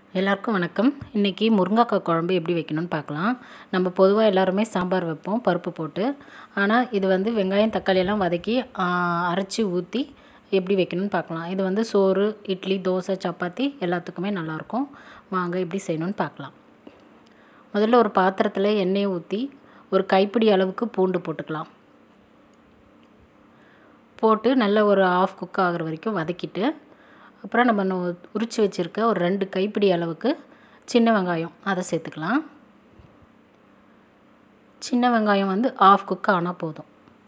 எல்லாருக்கும் வணக்கம் இன்றைக்கி முருங்கைக்காய் குழம்பு எப்படி வைக்கணும்னு பார்க்கலாம் நம்ம பொதுவாக எல்லாருமே சாம்பார் வைப்போம் பருப்பு போட்டு ஆனால் இது வந்து வெங்காயம் தக்காளி எல்லாம் வதக்கி அரைச்சி ஊற்றி எப்படி வைக்கணும்னு பார்க்கலாம் இது வந்து சோறு இட்லி தோசை சப்பாத்தி எல்லாத்துக்குமே நல்லாயிருக்கும் வாங்க எப்படி செய்யணும்னு பார்க்கலாம் முதல்ல ஒரு பாத்திரத்தில் எண்ணெயை ஊற்றி ஒரு கைப்பிடி அளவுக்கு பூண்டு போட்டுக்கலாம் போட்டு நல்லா ஒரு ஆஃப் குக் ஆகிற வரைக்கும் வதக்கிட்டு அப்புறம் நம்ம நு- உரிச்சு வச்சுருக்க ஒரு ரெண்டு கைப்பிடி அளவுக்கு சின்ன வெங்காயம் அதை சேர்த்துக்கலாம் சின்ன வெங்காயம் வந்து ஆஃப் குக் ஆனால் போதும்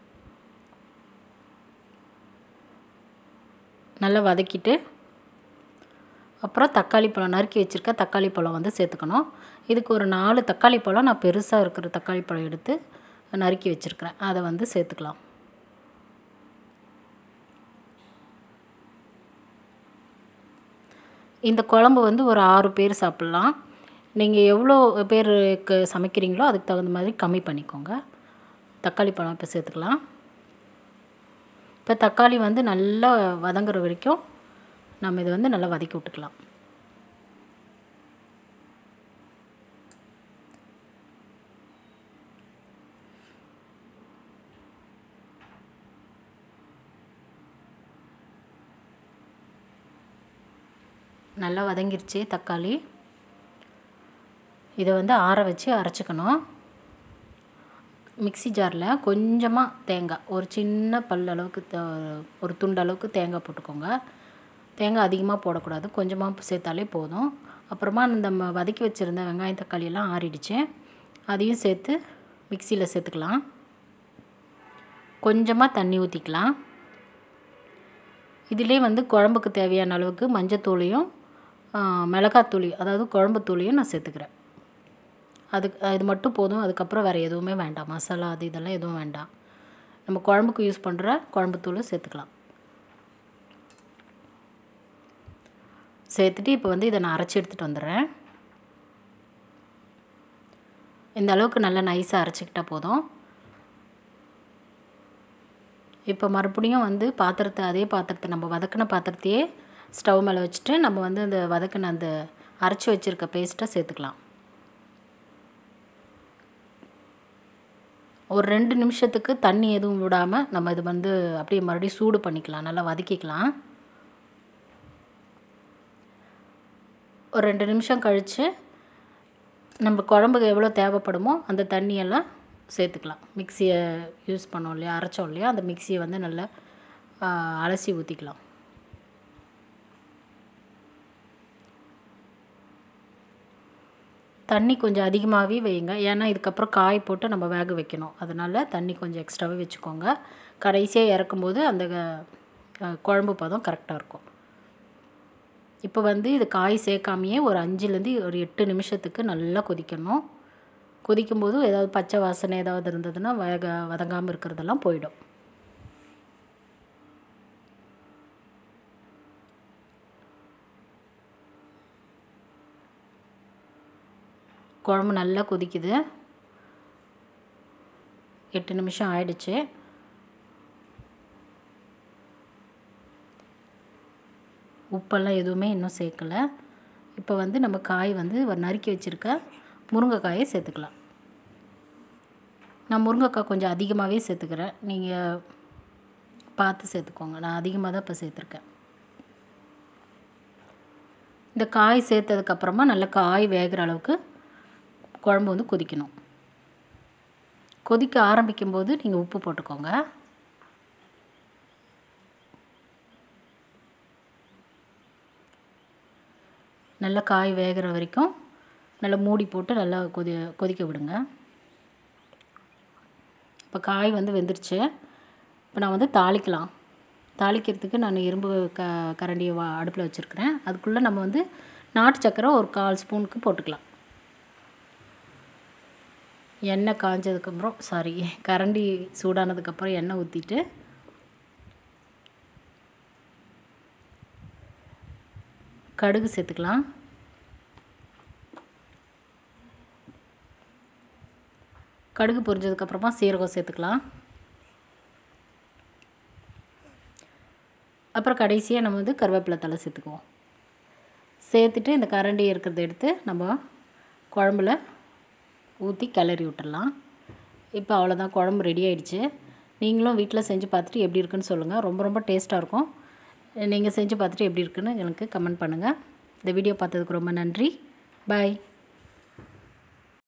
நல்லா வதக்கிட்டு அப்புறம் தக்காளி பழம் நறுக்கி வச்சுருக்க தக்காளி பழம் வந்து சேர்த்துக்கணும் இதுக்கு ஒரு நாலு தக்காளி பழம் நான் பெருசாக இருக்கிற தக்காளி பழம் எடுத்து நறுக்கி வச்சுருக்கிறேன் அதை வந்து சேர்த்துக்கலாம் இந்த குழம்பு வந்து ஒரு ஆறு பேர் சாப்பிட்லாம் நீங்கள் எவ்வளோ பேருக்கு சமைக்கிறீங்களோ அதுக்கு தகுந்த மாதிரி கம்மி பண்ணிக்கோங்க தக்காளி பழம் இப்போ சேர்த்துக்கலாம் இப்போ தக்காளி வந்து நல்லா வதங்குற வரைக்கும் நம்ம இதை வந்து நல்லா வதக்கி விட்டுக்கலாம் நல்லா வதங்கிருச்சு தக்காளி இதை வந்து ஆற வச்சு அரைச்சிக்கணும் மிக்ஸி ஜாரில் கொஞ்சமாக தேங்காய் ஒரு சின்ன பல் அளவுக்கு தே- ஒரு துண்டு அளவுக்கு தேங்காய் போட்டுக்கோங்க தேங்காய் அதிகமாக போடக்கூடாது கொஞ்சமாக சேர்த்தாலே போதும் அப்புறமா நம்ம வதக்கி வச்சுருந்த வெங்காயம் தக்காளி எல்லாம் ஆறிடுச்சு அதையும் சேர்த்து மிக்சியில் சேர்த்துக்கலாம் கொஞ்சமாக தண்ணி ஊற்றிக்கலாம் இதிலே வந்து குழம்புக்கு தேவையான அளவுக்கு மஞ்சத்தூளையும் ஆ, மிளகாத்தூளி அதாவது குழம்பு தூளையும் நான் சேர்த்துக்கிறேன் அதுக்கு இது மட்டும் போதும் அதுக்கப்புறம் வேறு எதுவுமே வேண்டாம் மசாலா அது இதெல்லாம் எதுவும் வேண்டாம் நம்ம குழம்புக்கு யூஸ் பண்ணுற குழம்பு தூள் சேர்த்துக்கலாம் சேர்த்துட்டு இப்போ வந்து இதை நான் அரைச்சி எடுத்துகிட்டு வந்துடுறேன் இந்த அளவுக்கு நல்லா நைஸாக அரைச்சிக்கிட்டால் போதும் இப்போ மறுபடியும் வந்து பாத்திரத்தை அதே பாத்திரத்தை நம்ம வதக்கின பாத்திரத்தையே ஸ்டவ் மேலே வச்சுட்டு நம்ம வந்து அந்த வதக்கின அந்த அரைச்சி வச்சுருக்க பேஸ்ட்டை சேர்த்துக்கலாம் ஒரு ரெண்டு நிமிஷத்துக்கு தண்ணி எதுவும் விடாமல் நம்ம இது வந்து அப்படியே மறுபடியும் சூடு பண்ணிக்கலாம் நல்லா வதக்கிக்கலாம் ஒரு ரெண்டு நிமிஷம் கழித்து நம்ம குழம்புக்கு எவ்வளோ தேவைப்படுமோ அந்த தண்ணியெல்லாம் சேர்த்துக்கலாம் மிக்சியை யூஸ் பண்ணோம் இல்லையா அரைச்சோம் இல்லையா அந்த மிக்சியை வந்து நல்லா ஆ, அலசி ஊற்றிக்கலாம் தண்ணி கொஞ்சம் அதிகமாகவே வைங்க ஏன்னா இதுக்கப்புறம் காய் போட்டு நம்ம வேக வைக்கணும் அதனால் தண்ணி கொஞ்சம் எக்ஸ்ட்ராவே வச்சுக்கோங்க கடைசியாக இறக்கும்போது அந்த அஹ், குழம்பு பதம் கரெக்டாக இருக்கும் இப்போ வந்து இது காய் சேர்க்காமையே ஒரு அஞ்சுலேருந்து ஒரு எட்டு நிமிஷத்துக்கு நல்லா கொதிக்கணும் கொதிக்கும்போது ஏதாவது பச்சை வாசனை ஏதாவது இருந்ததுன்னா வேக வதங்காமல் இருக்கிறதெல்லாம் போயிடும் குழம்பு நல்லா கொதிக்குது எட்டு நிமிஷம் ஆயிடுச்சு உப்பெல்லாம் எதுவுமே இன்னும் சேர்க்கல இப்போ வந்து நம்ம காய் வந்து ஒரு நறுக்கி வச்சுருக்க முருங்கைக்காயை சேர்த்துக்கலாம் நான் முருங்கைக்காய் கொஞ்சம் அதிகமாகவே சேர்த்துக்கிறேன் நீங்கள் பார்த்து சேர்த்துக்கோங்க நான் அதிகமாக தான் இப்போ சேர்த்துருக்கேன் இந்த காய் சேர்த்ததுக்கப்புறமா நல்லா காய் வேகிற அளவுக்கு குழம்பு வந்து கொதிக்கணும் கொதிக்க ஆரம்பிக்கும்போது நீங்கள் உப்பு போட்டுக்கோங்க நல்லா காய் வேகிற வரைக்கும் நல்லா மூடி போட்டு நல்லா கொதி கொதிக்க விடுங்க இப்போ காய் வந்து வெந்துருச்சு இப்போ நான் வந்து தாளிக்கலாம் தாளிக்கிறதுக்கு நான் இரும்பு க கரண்டியை வா அடுப்பில் வச்சுருக்கிறேன் அதுக்குள்ளே நம்ம வந்து நாட்டு சக்கரை ஒரு கால் ஸ்பூனுக்கு போட்டுக்கலாம் எண்ணெய் காஞ்சதுக்கப்புறம் சாரி கரண்டி சூடானதுக்கப்புறம் எண்ணெய் ஊற்றிட்டு கடுகு சேர்த்துக்கலாம் கடுகு பொரிஞ்சதுக்கப்புறமா சீரகம் சேர்த்துக்கலாம் அப்புறம் கடைசியாக நம்ம வந்து கருவேப்பிலை தலை சேர்த்துக்குவோம் சேர்த்துட்டு இந்த கரண்டி இருக்கிறத எடுத்து நம்ம குழம்புல ஊற்றி கிளறி விட்டுடலாம் இப்போ அவ்வளோதான் குழம்பு ரெடி ஆயிடுச்சு நீங்களும் வீட்டில் செஞ்சு பார்த்துட்டு எப்படி இருக்குன்னு சொல்லுங்கள் ரொம்ப ரொம்ப டேஸ்ட்டாக இருக்கும் நீங்கள் செஞ்சு பார்த்துட்டு எப்படி இருக்குன்னு எனக்கு கமெண்ட் பண்ணுங்கள் இந்த வீடியோ பார்த்ததுக்கு ரொம்ப நன்றி பாய்